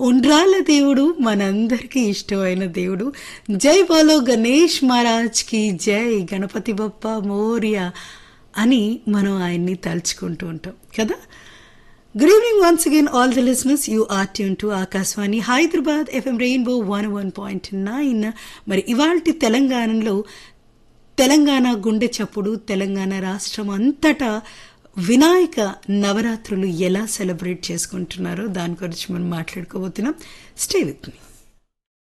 ఉండ్రాళ్ళ దేవుడు మనందరికీ ఇష్టమైన దేవుడు జై బోలో గణేష్ మహారాజ్కి జై గణపతి బప్ప మోర్య అని మనం ఆయన్ని తలుచుకుంటూ ఉంటాం కదా good evening once again all the listeners you are tune to Akashvani Hyderabad FM rainbow one one point nine మరి ఇవాల్టి తెలంగాణలో తెలంగాణ గుండె చప్పుడు తెలంగాణ రాష్ట్రం అంతటా వినాయక నవరాత్రులు ఎలా సెలబ్రేట్ చేసుకుంటున్నారో దాని గురించి మనం మాట్లాడుకోబోతున్నాం స్టే విత్ మీ